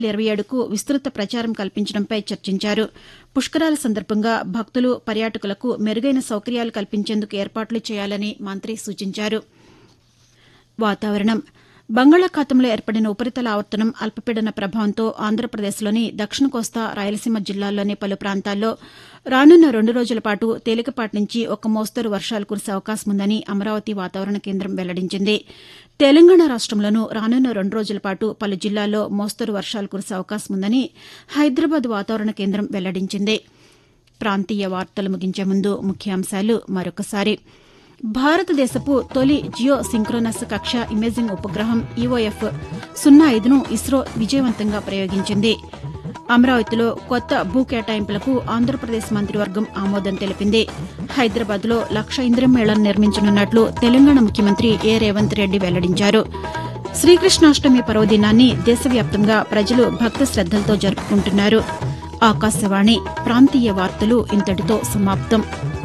ఇరవై ఏడుకు విస్తృత ప్రచారం కల్పించడంపై చర్చించారు పుష్కరాల సందర్భంగా భక్తులు పర్యాటకులకు మెరుగైన సౌకర్యాలు కల్పించేందుకు ఏర్పాట్లు చేయాలని మంత్రి సూచించారు వాతావరణం బంగాళాఖాతంలో ఏర్పడిన ఉపరితల ఆవర్తనం అల్పపీడన ప్రభావంతో ఆంధ్రప్రదేశ్లోని దక్షిణ కోస్తా రాయలసీమ జిల్లాల్లోని పలు ప్రాంతాల్లో రానున్న రెండు రోజుల పాటు తేలికపాటి నుంచి ఒక మోస్తరు వర్షాలు కురిసే అవకాశం ఉందని అమరావతి వాతావరణ కేంద్రం వెల్లడించింది తెలంగాణ రాష్టంలోనూ రానున్న రెండు రోజుల పాటు పలు జిల్లాల్లో మోస్తరు వర్షాలు కురిసే అవకాశం ఉందని హైదరాబాద్ వాతావరణ కేంద్రం వెల్లడించింది ప్రాంతీయ వార్తలు ముగించే ముందు ముఖ్యాంశాలు మరొకసారి భారతదేశపు తొలి జియో సింక్రోనస్ కక్ష ఇమేజింగ్ ఉపగ్రహం ఈఓఎఫ్ సున్నా ఐదును ఇస్రో విజయవంతంగా ప్రయోగించింది అమరావతిలో కొత్త భూ కేటాయింపులకు ఆంధ్రప్రదేశ్ మంత్రివర్గం ఆమోదం తెలిపింది హైదరాబాద్లో లక్ష ఇంద్రం మేళను నిర్మించనున్నట్లు తెలంగాణ ముఖ్యమంత్రి ఏ రేవంత్ రెడ్డి వెల్లడించారు శ్రీకృష్ణాష్టమి పర్వదినాన్ని దేశవ్యాప్తంగా ప్రజలు భక్తి శ్రద్దలతో జరుపుకుంటున్నారు ఆకాశవాణి ప్రాంతీయ వార్తలు ఇంతటితో సమాప్తం